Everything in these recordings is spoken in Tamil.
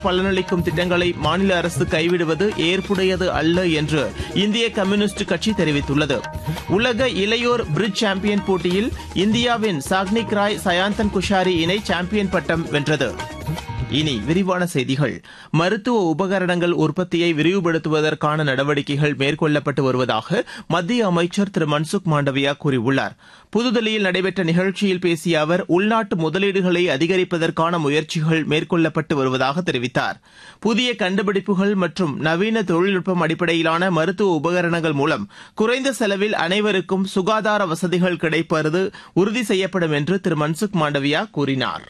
பலனளிக்கும் திட்டங்களை மாநில அரசு கைவிடுவது ஏற்புடையது அல்ல என்று இந்திய கம்யூனிஸ்ட் கட்சி தெரிவித்துள்ளது உலக இளையோர் பிரிட்ஜ் சாம்பியன் போட்டியில் இந்தியாவின் சாக்னிக் ராய் சயாந்தன் குஷாரி இணை சாம்பியன் பட்டம் வென்றது இனி விரிவான செய்திகள் மருத்துவ உபகரணங்கள் உற்பத்தியை விரிவுபடுத்துவதற்கான நடவடிக்கைகள் மேற்கொள்ளப்பட்டு வருவதாக மத்திய அமைச்சர் திரு மன்சுக் மாண்டவியா கூறியுள்ளார் புதுதில்லியில் நடைபெற்ற நிகழ்ச்சியில் பேசிய அவர் உள்நாட்டு முதலீடுகளை அதிகரிப்பதற்கான முயற்சிகள் மேற்கொள்ளப்பட்டு வருவதாக தெரிவித்தார் புதிய கண்டுபிடிப்புகள் மற்றும் நவீன தொழில்நுட்பம் அடிப்படையிலான மருத்துவ உபகரணங்கள் மூலம் குறைந்த செலவில் அனைவருக்கும் சுகாதார வசதிகள் கிடைப்பது உறுதி செய்யப்படும் என்று திரு மன்சுக் மாண்டவியா கூறினார்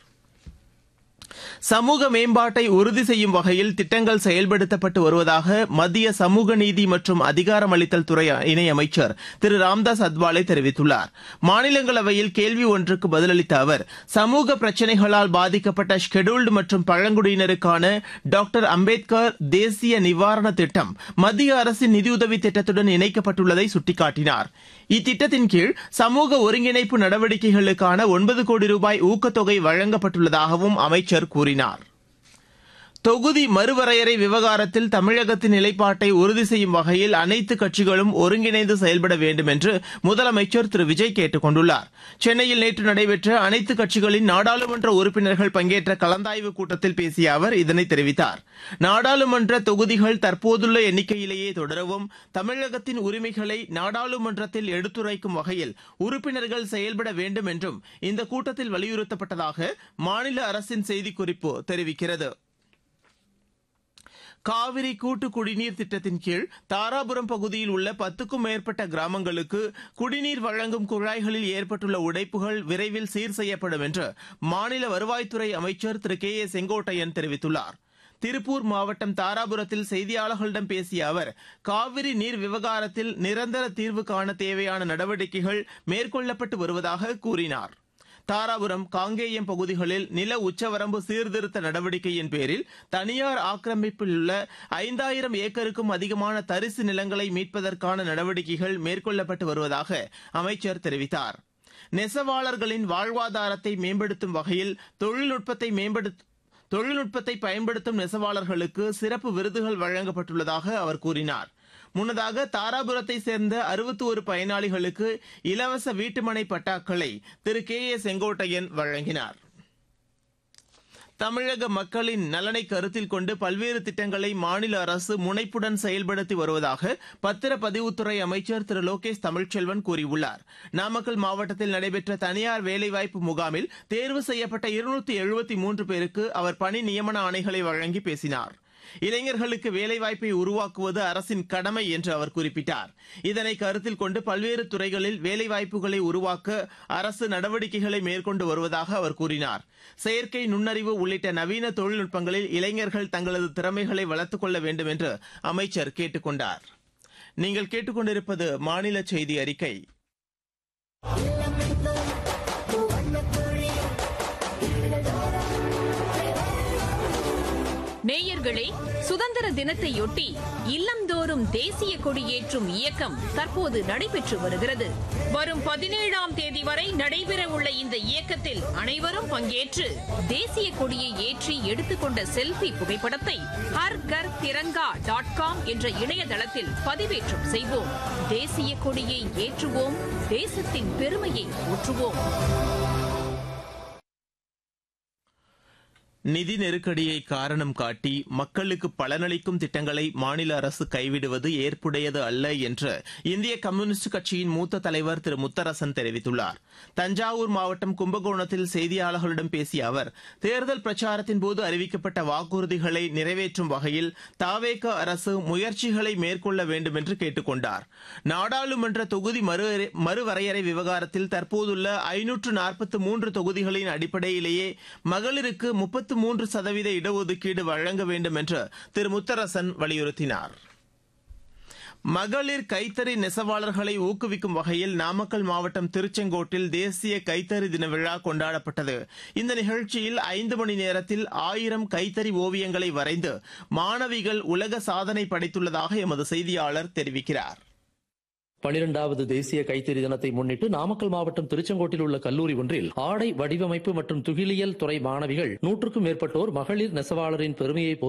சமூக மேம்பாட்டை உறுதி செய்யும் வகையில் திட்டங்கள் செயல்படுத்தப்பட்டு வருவதாக மத்திய சமூக நீதி மற்றும் அதிகாரமளித்தல் துறை இணையமைச்சர் திரு ராம்தாஸ் அத்வாலே தெரிவித்துள்ளார் மாநிலங்களவையில் கேள்வி ஒன்றுக்கு பதிலளித்த அவர் சமூக பிரச்சினைகளால் பாதிக்கப்பட்ட ஷெட்யூல்டு மற்றும் பழங்குடியினருக்கான டாக்டர் அம்பேத்கர் தேசிய நிவாரண திட்டம் மத்திய அரசின் நிதியுதவி திட்டத்துடன் இணைக்கப்பட்டுள்ளதை சுட்டிக்காட்டினார் இத்திட்டத்தின் கீழ் சமூக ஒருங்கிணைப்பு நடவடிக்கைகளுக்கான ஒன்பது கோடி ரூபாய் ஊக்கத்தொகை வழங்கப்பட்டுள்ளதாகவும் அமைச்சர் கூறினார் தொகுதி மறுவரையறை விவகாரத்தில் தமிழகத்தின் நிலைப்பாட்டை உறுதி செய்யும் வகையில் அனைத்து கட்சிகளும் ஒருங்கிணைந்து செயல்பட வேண்டும் என்று முதலமைச்சர் திரு விஜய் கேட்டுக் கொண்டுள்ளார் சென்னையில் நேற்று நடைபெற்ற அனைத்து கட்சிகளின் நாடாளுமன்ற உறுப்பினர்கள் பங்கேற்ற கலந்தாய்வு கூட்டத்தில் பேசிய அவர் இதனை தெரிவித்தார் நாடாளுமன்ற தொகுதிகள் தற்போதுள்ள எண்ணிக்கையிலேயே தொடரவும் தமிழகத்தின் உரிமைகளை நாடாளுமன்றத்தில் எடுத்துரைக்கும் வகையில் உறுப்பினர்கள் செயல்பட வேண்டும் என்றும் இந்த கூட்டத்தில் வலியுறுத்தப்பட்டதாக மாநில அரசின் செய்திக்குறிப்பு தெரிவிக்கிறது காவிரி கூட்டு குடிநீர் திட்டத்தின் கீழ் தாராபுரம் பகுதியில் உள்ள பத்துக்கும் மேற்பட்ட கிராமங்களுக்கு குடிநீர் வழங்கும் குழாய்களில் ஏற்பட்டுள்ள உடைப்புகள் விரைவில் சீர் செய்யப்படும் என்று மாநில வருவாய்த்துறை அமைச்சர் திரு கே ஏ செங்கோட்டையன் தெரிவித்துள்ளார் திருப்பூர் மாவட்டம் தாராபுரத்தில் செய்தியாளர்களிடம் பேசிய அவர் காவிரி நீர் விவகாரத்தில் நிரந்தர தீர்வு காண தேவையான நடவடிக்கைகள் மேற்கொள்ளப்பட்டு வருவதாக கூறினார் தாராபுரம் காங்கேயம் பகுதிகளில் நில உச்சவரம்பு சீர்திருத்த நடவடிக்கையின் பேரில் தனியார் ஆக்கிரமிப்பில் உள்ள ஐந்தாயிரம் ஏக்கருக்கும் அதிகமான தரிசு நிலங்களை மீட்பதற்கான நடவடிக்கைகள் மேற்கொள்ளப்பட்டு வருவதாக அமைச்சர் தெரிவித்தார் நெசவாளர்களின் வாழ்வாதாரத்தை மேம்படுத்தும் வகையில் தொழில்நுட்பத்தை மேம்படுத்த தொழில்நுட்பத்தை பயன்படுத்தும் நெசவாளர்களுக்கு சிறப்பு விருதுகள் வழங்கப்பட்டுள்ளதாக அவர் கூறினார் முன்னதாக தாராபுரத்தை சேர்ந்த அறுபத்தி ஒரு பயனாளிகளுக்கு இலவச வீட்டுமனை பட்டாக்களை திரு கே ஏ செங்கோட்டையன் வழங்கினார் தமிழக மக்களின் நலனை கருத்தில் கொண்டு பல்வேறு திட்டங்களை மாநில அரசு முனைப்புடன் செயல்படுத்தி வருவதாக பத்திரப்பதிவுத்துறை அமைச்சர் திரு லோகேஷ் தமிழ்ச்செல்வன் கூறியுள்ளார் நாமக்கல் மாவட்டத்தில் நடைபெற்ற தனியார் வேலைவாய்ப்பு முகாமில் தேர்வு செய்யப்பட்ட இருநூத்தி எழுபத்தி மூன்று பேருக்கு அவர் பணி நியமன ஆணைகளை வழங்கி பேசினார் இளைஞர்களுக்கு வேலைவாய்ப்பை உருவாக்குவது அரசின் கடமை என்று அவர் குறிப்பிட்டார் இதனை கருத்தில் கொண்டு பல்வேறு துறைகளில் வேலைவாய்ப்புகளை உருவாக்க அரசு நடவடிக்கைகளை மேற்கொண்டு வருவதாக அவர் கூறினார் செயற்கை நுண்ணறிவு உள்ளிட்ட நவீன தொழில்நுட்பங்களில் இளைஞர்கள் தங்களது திறமைகளை வளர்த்துக் கொள்ள வேண்டும் என்று அமைச்சர் கேட்டுக் கொண்டார் நீங்கள் கேட்டுக்கொண்டிருப்பது மாநில செய்தி அறிக்கை நேயர்களே சுதந்திர தினத்தையொட்டி இல்லந்தோறும் தேசிய கொடியேற்றும் இயக்கம் தற்போது நடைபெற்று வருகிறது வரும் பதினேழாம் தேதி வரை நடைபெறவுள்ள இந்த இயக்கத்தில் அனைவரும் பங்கேற்று தேசிய கொடியை ஏற்றி எடுத்துக்கொண்ட செல்ஃபி புகைப்படத்தை ஹர் கர் திரங்கா டாட் காம் என்ற இணையதளத்தில் பதிவேற்றம் செய்வோம் தேசிய கொடியை ஏற்றுவோம் தேசத்தின் பெருமையை ஊற்றுவோம் நிதி நெருக்கடியை காரணம் காட்டி மக்களுக்கு பலனளிக்கும் திட்டங்களை மாநில அரசு கைவிடுவது ஏற்புடையது அல்ல என்று இந்திய கம்யூனிஸ்ட் கட்சியின் மூத்த தலைவர் திரு முத்தரசன் தெரிவித்துள்ளார் தஞ்சாவூர் மாவட்டம் கும்பகோணத்தில் செய்தியாளர்களிடம் பேசிய அவர் தேர்தல் பிரச்சாரத்தின் போது அறிவிக்கப்பட்ட வாக்குறுதிகளை நிறைவேற்றும் வகையில் தாவேக அரசு முயற்சிகளை மேற்கொள்ள வேண்டும் என்று கேட்டுக் கொண்டார் நாடாளுமன்ற தொகுதி மறுவரையறை விவகாரத்தில் தற்போதுள்ள ஐநூற்று நாற்பத்து மூன்று தொகுதிகளின் அடிப்படையிலேயே மகளிருக்கு முப்பத்து முப்பத்து மூன்று சதவீத இடஒதுக்கீடு வழங்க வேண்டும் என்று திரு முத்தரசன் வலியுறுத்தினார் மகளிர் கைத்தறி நெசவாளர்களை ஊக்குவிக்கும் வகையில் நாமக்கல் மாவட்டம் திருச்செங்கோட்டில் தேசிய கைத்தறி தின விழா கொண்டாடப்பட்டது இந்த நிகழ்ச்சியில் ஐந்து மணி நேரத்தில் ஆயிரம் கைத்தறி ஓவியங்களை வரைந்து மாணவிகள் உலக சாதனை படைத்துள்ளதாக எமது செய்தியாளர் தெரிவிக்கிறார் பனிரெண்டாவது தேசிய கைத்தறி தினத்தை முன்னிட்டு நாமக்கல் மாவட்டம் திருச்செங்கோட்டில் உள்ள கல்லூரி ஒன்றில் ஆடை வடிவமைப்பு மற்றும் துகிலியல் துறை மாணவிகள் நூற்றுக்கும் மேற்பட்டோர் மகளிர் நெசவாளரின் பெருமையை